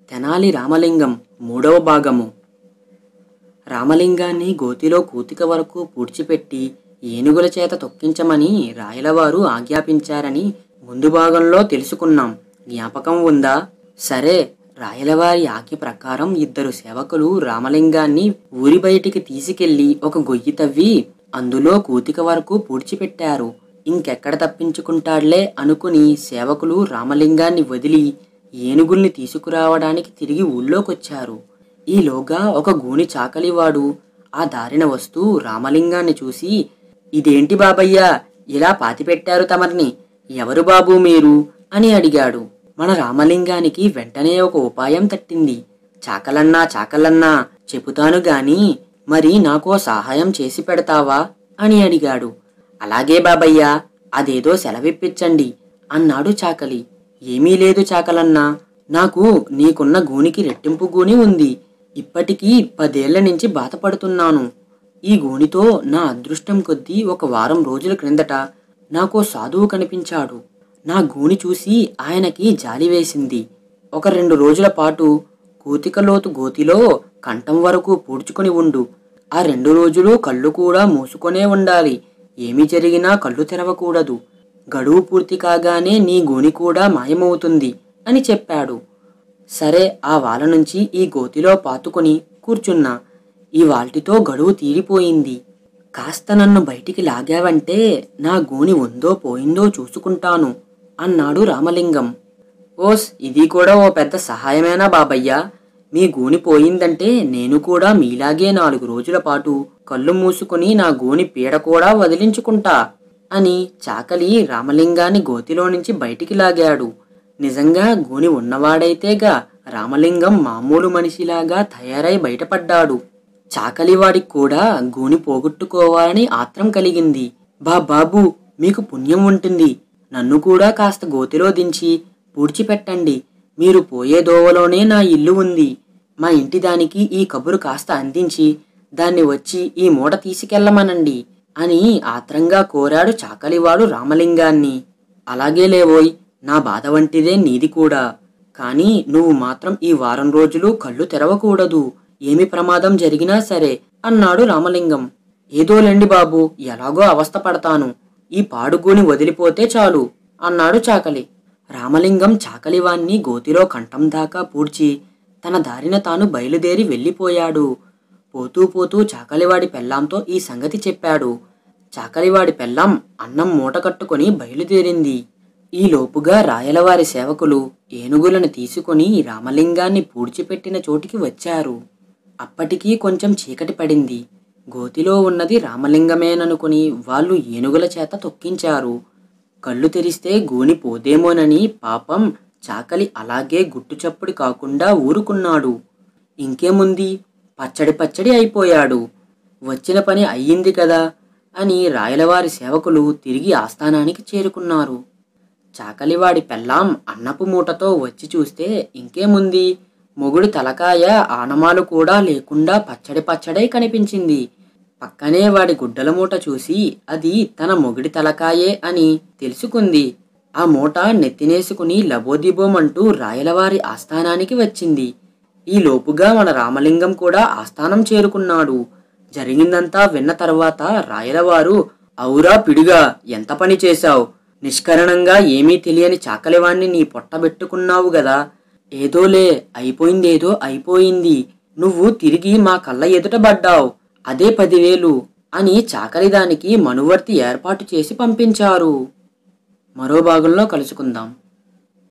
తెనాలి రామలింగం మూడవ భాగము రామలింగాన్ని గోతిలో కూతిక వరకు పూడ్చిపెట్టి ఏనుగుల చేత తొక్కించమని రాయలవారు ఆజ్ఞాపించారని ముందు భాగంలో తెలుసుకున్నాం జ్ఞాపకం ఉందా సరే రాయలవారి ఆజ్ఞ ప్రకారం ఇద్దరు సేవకులు రామలింగాన్ని ఊరి బయటికి తీసుకెళ్లి ఒక గొయ్యి తవ్వి అందులో కూతిక వరకు పూడ్చిపెట్టారు ఇంకెక్కడ తప్పించుకుంటాడులే అనుకుని సేవకులు రామలింగాన్ని వదిలి ఏనుగుల్ని తీసుకురావడానికి తిరిగి ఊళ్ళోకొచ్చారు ఈలోగా ఒక గూని చాకలివాడు ఆ దారిన వస్తూ రామలింగాన్ని చూసి ఇదేంటి బాబయ్యా ఇలా పాతిపెట్టారు తమర్ని ఎవరు బాబు మీరు అని అడిగాడు మన రామలింగానికి వెంటనే ఒక ఉపాయం తట్టింది చాకలన్నా చాకలన్నా చెబుతాను గాని మరి నాకో సహాయం చేసి పెడతావా అని అడిగాడు అలాగే బాబయ్యా అదేదో సెలవిప్పించండి అన్నాడు చాకలి ఏమీ లేదు చాకలన్నా నాకు నీకున్న గూనికి రెట్టింపు గూని ఉంది ఇప్పటికీ పదేళ్ల నుంచి బాధపడుతున్నాను ఈ గూనితో నా అదృష్టం కొద్దీ ఒక వారం రోజుల క్రిందట నాకో సాధువు కనిపించాడు నా గూని చూసి ఆయనకి జాలి వేసింది ఒక రెండు రోజుల పాటు కూతికలోతు గోతిలో కంఠం వరకు పూడ్చుకొని ఉండు ఆ రెండు రోజులు కళ్ళు కూడా మూసుకొనే ఉండాలి ఏమి జరిగినా కళ్ళు తెరవకూడదు గడువు పూర్తి కాగానే నీ గూని కూడా మాయమవుతుంది అని చెప్పాడు సరే ఆ వాల నుంచి ఈ గోతిలో పాతుకొని కూర్చున్నా ఈ వాల్టితో గడువు తీరిపోయింది కాస్త నన్ను బయటికి లాగావంటే నా గూని ఉందో పోయిందో చూసుకుంటాను అన్నాడు రామలింగం ఓస్ ఇది కూడా ఓ పెద్ద సహాయమేనా బాబయ్యా మీ గూని పోయిందంటే నేను కూడా మీలాగే నాలుగు రోజుల పాటు కళ్ళు మూసుకుని నా గూని పీడ కూడా వదిలించుకుంటా అని చాకలి రామలింగాన్ని గోతిలో నుంచి బయటికి లాగాడు నిజంగా గూని ఉన్నవాడైతేగా రామలింగం మామూలు మనిషిలాగా తయారై బయటపడ్డాడు చాకలివాడికి కూడా గూని పోగొట్టుకోవాలని ఆత్రం కలిగింది బా బాబు మీకు పుణ్యం ఉంటుంది నన్ను కూడా కాస్త గోతిలో దించి పూడ్చిపెట్టండి మీరు పోయే దోవలోనే నా ఇల్లు ఉంది మా ఇంటి దానికి ఈ కబురు కాస్త అందించి దాన్ని వచ్చి ఈ మూట తీసుకెళ్ళమనండి అని ఆత్రంగా కోరాడు చాకలివాడు రామలింగాన్ని అలాగే లేవోయ్ నా బాధ వంటిదే నీది కూడా కానీ నువ్వు మాత్రం ఈ వారం రోజులు కళ్ళు తెరవకూడదు ఏమి ప్రమాదం జరిగినా సరే అన్నాడు రామలింగం ఏదోలేండి బాబు ఎలాగో అవస్థ పడతాను ఈ పాడుగూని వదిలిపోతే చాలు అన్నాడు చాకలి రామలింగం చాకలివాన్ని గోతిలో కంఠం దాకా పూడ్చి తన దారిన తాను బయలుదేరి వెళ్ళిపోయాడు పోతూ పోతూ చాకలివాడి పెళ్ళాంతో ఈ సంగతి చెప్పాడు చాకలివాడి పెళ్ళాం అన్నం మూట కట్టుకొని బయలుదేరింది ఈ లోపుగా రాయలవారి సేవకులు ఏనుగులను తీసుకొని రామలింగాన్ని పూడ్చిపెట్టిన చోటికి వచ్చారు అప్పటికీ కొంచెం చీకటి పడింది గోతిలో ఉన్నది రామలింగమేననుకుని వాళ్ళు ఏనుగుల చేత తొక్కించారు కళ్ళు తెరిస్తే గూని పోదేమోనని పాపం చాకలి అలాగే గుట్టు చప్పుడు కాకుండా ఊరుకున్నాడు ఇంకేముంది పచ్చడి పచ్చడి అయిపోయాడు వచ్చిన పని అయ్యింది కదా అని రాయలవారి సేవకులు తిరిగి ఆస్థానానికి చేరుకున్నారు చాకలివాడి పెళ్ళాం అన్నపు మూటతో వచ్చి చూస్తే ఇంకేముంది మొగుడి తలకాయ ఆనమాలు కూడా లేకుండా పచ్చడి పచ్చడై కనిపించింది పక్కనే వాడి గుడ్డల మూట చూసి అది తన మొగుడి తలకాయే అని తెలుసుకుంది ఆ మూట నెత్తినేసుకుని లబోదిబోమంటూ రాయలవారి ఆస్థానానికి వచ్చింది ఈ లోపుగా మన రామలింగం కూడా ఆస్థానం చేరుకున్నాడు జరిగిందంతా విన్న తర్వాత రాయలవారు ఔరా పిడిగా ఎంత పని చేశావు నిష్కరణంగా ఏమీ తెలియని చాకలివాణ్ణి నీ పొట్టబెట్టుకున్నావు గదా ఏదోలే అయిపోయిందేదో అయిపోయింది నువ్వు తిరిగి మా కళ్ళ ఎదుట పడ్డావు అదే పదివేలు అని చాకలిదానికి మనువర్తి ఏర్పాటు చేసి పంపించారు మరో భాగంలో కలుసుకుందాం